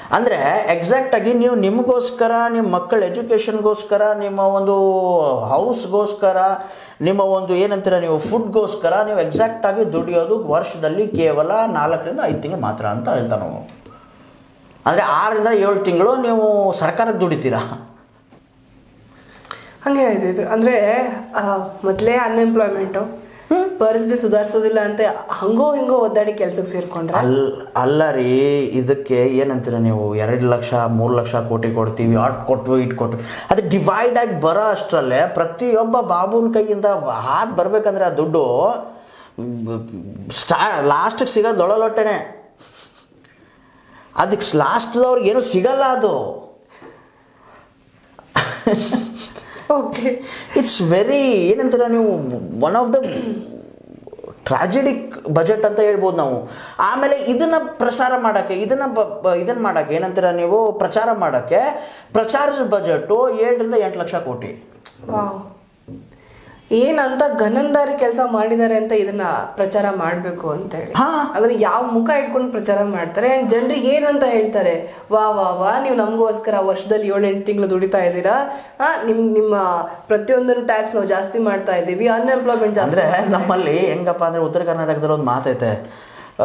ಅಂದರೆ ಎಕ್ಸಾಕ್ಟಾಗಿ ನೀವು ನಿಮಗೋಸ್ಕರ ನಿಮ್ಮ ಮಕ್ಕಳ ಎಜುಕೇಷನ್ಗೋಸ್ಕರ ನಿಮ್ಮ ಒಂದು ಹೌಸ್ಗೋಸ್ಕರ ನಿಮ್ಮ ಒಂದು ಏನಂತೀರ ನೀವು ಫುಡ್ಗೋಸ್ಕರ ನೀವು ಎಕ್ಸಾಕ್ಟಾಗಿ ದುಡಿಯೋದು ವರ್ಷದಲ್ಲಿ ಕೇವಲ ನಾಲ್ಕರಿಂದ ಐದು ತಿಂಗಳು ಮಾತ್ರ ಅಂತ ಹೇಳ್ತಾರೆ ನಾವು ಅಂದರೆ ಆರರಿಂದ ಏಳು ತಿಂಗಳು ನೀವು ಸರ್ಕಾರಕ್ಕೆ ದುಡಿತೀರಾ ಹಂಗೆ ಆಯ್ತು ಇದು ಅಂದ್ರೆ ಆ, ಮೊದ್ಲೇ ಅನ್ಎಂಪ್ಲಾಯ್ಮೆಂಟು ಪರಿಸ್ಥಿತಿ ಸುಧಾರಿಸೋದಿಲ್ಲ ಅಂತ ಹಂಗೋ ಹಿಂಗೋ ಒದ್ದಾಡಿ ಕೆಲ್ಸಕ್ಕೆ ಸೇರ್ಕೊಂಡ್ರೆ ಅಲ್ ಅಲ್ಲ ರೀ ಇದಕ್ಕೆ ಏನಂತೀರ ನೀವು ಎರಡು ಲಕ್ಷ ಮೂರು ಲಕ್ಷ ಕೋಟಿ ಕೊಡ್ತೀವಿ ಅಟ್ ಕೊಟ್ಟು ಇಟ್ ಕೊಟ್ಟು ಅದು ಡಿವೈಡ್ ಆಗಿ ಬರೋ ಅಷ್ಟರಲ್ಲೇ ಪ್ರತಿಯೊಬ್ಬ ಬಾಬುನ ಕೈಯಿಂದ ಹಾತ್ ಬರ್ಬೇಕಂದ್ರೆ ಆ ದುಡ್ಡು ಸ್ಟಾ ಲಾಸ್ಟಿಗೆ ಸಿಗೋದು ಲೊಳಲೊಟ್ಟೆನೆ ಅದಕ್ಕೆ ಲಾಸ್ಟ್ದವ್ರಿಗೆ ಏನೂ ಸಿಗಲ್ಲ ಅದು ಓಕೆ ಇಟ್ಸ್ ವೆರಿ ಏನಂತೀರ ನೀವು one of the tragic budget ಅಂತ ಹೇಳ್ಬೋದು ನಾವು ಆಮೇಲೆ ಇದನ್ನ ಪ್ರಸಾರ ಮಾಡೋಕ್ಕೆ ಇದನ್ನ ಬ- ಬ- ಇದನ್ನ ಮಾಡೋಕ್ಕೆ ಏನಂತೀರ ನೀವು ಪ್ರಚಾರ ಮಾಡೋಕ್ಕೆ ಪ್ರಚಾರದ ಬಜೆಟು ಏಳರಿಂದ ಎಂಟು ಲಕ್ಷ ಕೋಟಿ ವಾವ್ ಏನಂತ ಗನಂದಾರಿ ಕೆಲಸ ಮಾಡಿದ್ದಾರೆ ಅಂತ ಇದನ್ನ ಪ್ರಚಾರ ಮಾಡ್ಬೇಕು ಅಂತ ಹೇಳಿ ಹಾ. ಅದನ್ನ ಯಾವ ಮುಖ ಇಟ್ಕೊಂಡು ಪ್ರಚಾರ ಮಾಡ್ತಾರೆ ಅಂಡ್ ಜನರಿಗೆ ಏನಂತ ಹೇಳ್ತಾರೆ ವಾ ವಾ ವಾ ನೀವು ನಮಗೋಸ್ಕರ ವರ್ಷದಲ್ಲಿ ಏಳು ಎಂಟು ತಿಂಗಳು ದುಡಿತಾ ಇದ್ದೀರಾ ಆ, ನಿಮ್ ನಿಮ್ಮ ಪ್ರತಿಯೊಂದನ್ನು ಟ್ಯಾಕ್ಸ್ ನಾವು ಜಾಸ್ತಿ ಮಾಡ್ತಾ ಇದ್ದೀವಿ ಅನ್ಎಂಪ್ಲಾಯ್ಮೆಂಟ್ ಜಾಸ್ತಿ ಅಂದರೆ ನಮ್ಮಲ್ಲಿ ಹೆಂಗಪ್ಪ ಅಂದರೆ ಉತ್ತರ ಕರ್ನಾಟಕದಲ್ಲಿ ಒಂದು ಮಾತೈತೆ ಆ,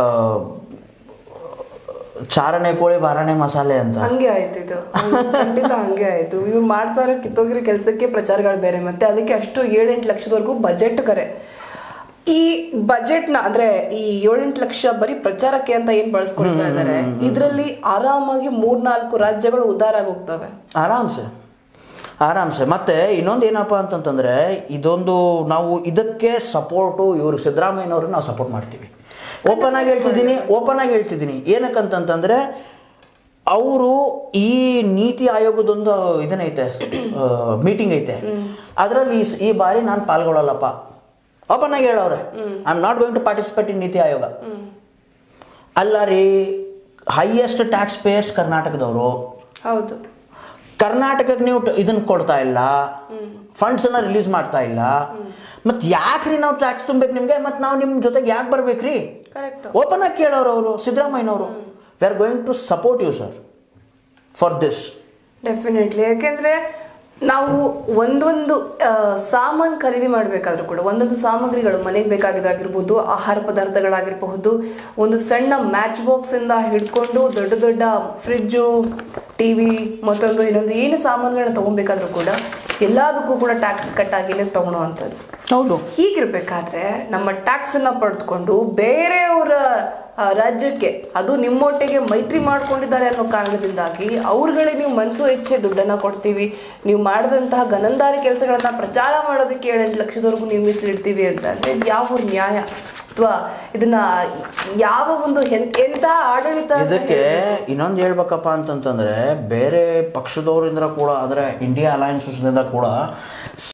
ಚಾರಣೆ ಕೋಳಿ ಬಾರಣೆ ಮಸಾಲೆ ಅಂತ ಹಂಗೆ ಆಯ್ತು ಇದು ಖಂಡಿತ ಹಂಗೆ ಆಯ್ತು ಇವ್ರು ಮಾಡ್ತಾ ಇರೋ ಕಿತ್ತೋಗಿರೋ ಕೆಲಸಕ್ಕೆ ಪ್ರಚಾರಗಳು ಬೇರೆ ಮತ್ತೆ ಅದಕ್ಕೆ ಅಷ್ಟು ಏಳೆಂಟು ಲಕ್ಷದವರೆಗೂ ಬಜೆಟ್ ಕರೆ ಈ ಬಜೆಟ್ ನ ಅಂದ್ರೆ ಈ ಏಳೆಂಟು ಲಕ್ಷ ಬರೀ ಪ್ರಚಾರಕ್ಕೆ ಅಂತ ಏನ್ ಬಳಸ್ಕೊಳ್ತಾ ಇದ್ದಾರೆ ಇದರಲ್ಲಿ ಆರಾಮಾಗಿ ಮೂರ್ನಾಲ್ಕು ರಾಜ್ಯಗಳು ಉದಾರ ಆಗಿ ಹೋಗ್ತವೆ ಆರಾಮ್ಸೆ ಆರಾಮ್ಸೆ ಮತ್ತೆ ಇನ್ನೊಂದು ಏನಪ್ಪ ಅಂತಂತಂದರೆ ಇದೊಂದು ನಾವು ಇದಕ್ಕೆ ಸಪೋರ್ಟು ಇವ್ರಿಗೆ ಸಿದ್ದರಾಮಯ್ಯನವ್ರಿಗೆ ನಾವು ಸಪೋರ್ಟ್ ಮಾಡ್ತೀವಿ ಓಪನ್ ಆಗಿ ಹೇಳ್ತಿದ್ದೀನಿ ಓಪನ್ ಆಗಿ ಹೇಳ್ತಿದ್ದೀನಿ ಏನಕ್ಕಂತಂತಂದರೆ ಅವರು ಈ ನೀತಿ ಆಯೋಗದೊಂದು ಇದನ್ನೈತೆ ಮೀಟಿಂಗ್ ಐತೆ ಅದರಲ್ಲಿ ಈ ಸ- ಈ ಬಾರಿ ನಾನು ಪಾಲ್ಗೊಳ್ಳಲ್ಲಪ್ಪ ಓಪನ್ ಆಗಿ ಹೇಳವ್ರೆ I am not going to participate in NITI Aayog ಅಲ್ಲ ರೀ ಹೈಯೆಸ್ಟ್ ಟ್ಯಾಕ್ಸ್ ಪೇಯರ್ಸ್ ಕರ್ನಾಟಕದವರು ಹೌದು ಕರ್ನಾಟಕಕ್ಕೆ ನೀವು ಟ- ಇದನ್ನ ಕೊಡ್ತಾ ಇಲ್ಲ ಫಂಡ್ಸ್ ಅನ್ನ ರಿಲೀಸ್ ಮಾಡ್ತಾ ಇಲ್ಲ ಮತ್ತೆ ಯಾಕ್ರಿ ನಾವು ಟ್ಯಾಕ್ಸ್ ತುಂಬಬೇಕು ನಿಮ್ಗೆ ಮತ್ತೆ ನಾವು ನಿಮ್ಮ ಜೊತೆಗೆ ಯಾಕೆ ಬರ್ಬೇಕ್ರಿ ಕರೆಕ್ಟ್ ಓಪನ್ ಆಗಿ ಕೇಳೋರು ಅವರು ಸಿದ್ದರಾಮಯ್ಯನವರು we are going to support you sir for this definitely ಯಾಕೆಂದ್ರೆ ನಾವು ಒಂದೊಂದು ಸಾಮಾನು ಖರೀದಿ ಮಾಡಬೇಕಾದ್ರೂ ಕೂಡ ಒಂದೊಂದು ಸಾಮಗ್ರಿಗಳು ಮನೆಗೆ ಬೇಕಾಗಿದ್ದಾಗಿರ್ಬೋದು ಆಹಾರ ಪದಾರ್ಥಗಳಾಗಿರಬಹುದು ಒಂದು ಸಣ್ಣ ಮ್ಯಾಚ್ ಬಾಕ್ಸ್ ಇಂದ ಹಿಡ್ಕೊಂಡು ದೊಡ್ಡ ದೊಡ್ಡ ಫ್ರಿಜ್ಜು ಟಿವಿ ಮತ್ತೊಂದು ಇನ್ನೊಂದು ಏನು ಸಾಮಾನುಗಳನ್ನ ತಗೊಬೇಕಾದ್ರೂ ಕೂಡ ಎಲ್ಲದಕ್ಕೂ ಕೂಡ ಟ್ಯಾಕ್ಸ್ ಕಟ್ ಆಗಿನೇ ತಗೊಳ್ಳೋವಂಥದ್ದು ಹೌದು ಹೀಗಿರ್ಬೇಕಾದ್ರೆ ನಮ್ಮ ಟ್ಯಾಕ್ಸ್ ಅನ್ನ ಪಡೆದುಕೊಂಡು ಬೇರೆಯವರ ಆ, ರಾಜ್ಯಕ್ಕೆ ಅದು ನಿಮ್ಮೊಟ್ಟಿಗೆ ಮೈತ್ರಿ ಮಾಡ್ಕೊಂಡಿದ್ದಾರೆ ಅನ್ನೋ ಕಾರಣದಿಂದಾಗಿ ಅವ್ರುಗಳಿಗೆ ನೀವು ಮನಸ್ಸು ಇಚ್ಛೆ ದುಡ್ಡನ್ನ ಕೊಡ್ತೀವಿ ನೀವು ಮಾಡಿದಂತಹ ಗನಂದಾರಿ ಕೆಲಸಗಳನ್ನ ಪ್ರಚಾರ ಮಾಡೋದಕ್ಕೆ ಏಳೆಂಟು ಲಕ್ಷದವರೆಗೂ ನೀವು ಮೀಸಲಿಡ್ತೀವಿ ಅಂತ ಅಂದ್ರೆ ಇದು ಯಾವ ನ್ಯಾಯ ಅಥವಾ ಇದನ್ನ ಯಾವ ಒಂದು ಎಂತ ಎಂತ ಆಡಳಿತ ಅಂತ ಇದಕ್ಕೆ ಇನ್ನೊಂದು ಹೇಳ್ಬೇಕಪ್ಪ ಅಂತಂತಂದ್ರೆ ಬೇರೆ ಪಕ್ಷದವರಿಂದ ಕೂಡ ಅಂದರೆ ಇಂಡಿಯಾ ಅಲಯನ್ಸಸ್ನಿಂದ ಕೂಡ